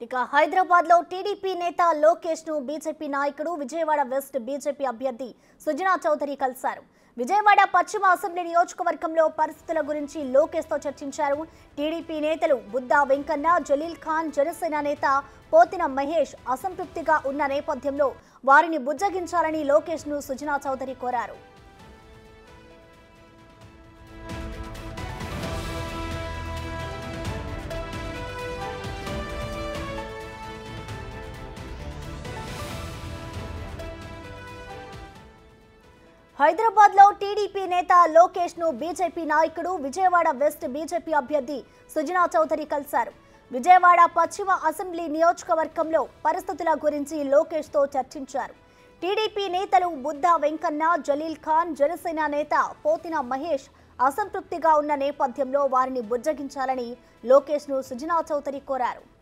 ఇక హైదరాబాద్ లో టీడీపీ నేత లోకేష్ ను బీజేపీ నాయకుడు విజయవాడ వెస్ట్ బీజేపీ అభ్యర్థి సుజనా చౌదరి కలిశారు విజయవాడ పశ్చిమ అసెంబ్లీ నియోజకవర్గంలో పరిస్థితుల గురించి లోకేష్ తో చర్చించారు టీడీపీ నేతలు బుద్దా వెంకన్న జలీల్ ఖాన్ జనసేన నేత పోతిన మహేష్ అసంతృప్తిగా ఉన్న నేపథ్యంలో వారిని బుజ్జగించాలని లోకేష్ ను సుజనా చౌదరి కోరారు హైదరాబాద్ లో టీడీపీ నేత లోకేష్ ను బీజేపీ నాయకుడు విజయవాడ వెస్ట్ బీజేపీ అభ్యర్థి సుజనా చౌదరి కలిశారు విజయవాడ పశ్చిమ అసెంబ్లీ నియోజకవర్గంలో పరిస్థితుల గురించి లోకేష్ తో చర్చించారు టీడీపీ నేతలు బుద్దా వెంకన్న జలీల్ ఖాన్ జనసేన నేత పోతిన మహేష్ అసంతృప్తిగా ఉన్న నేపథ్యంలో వారిని బుజ్జగించాలని లోకేష్ ను సుజనా చౌదరి కోరారు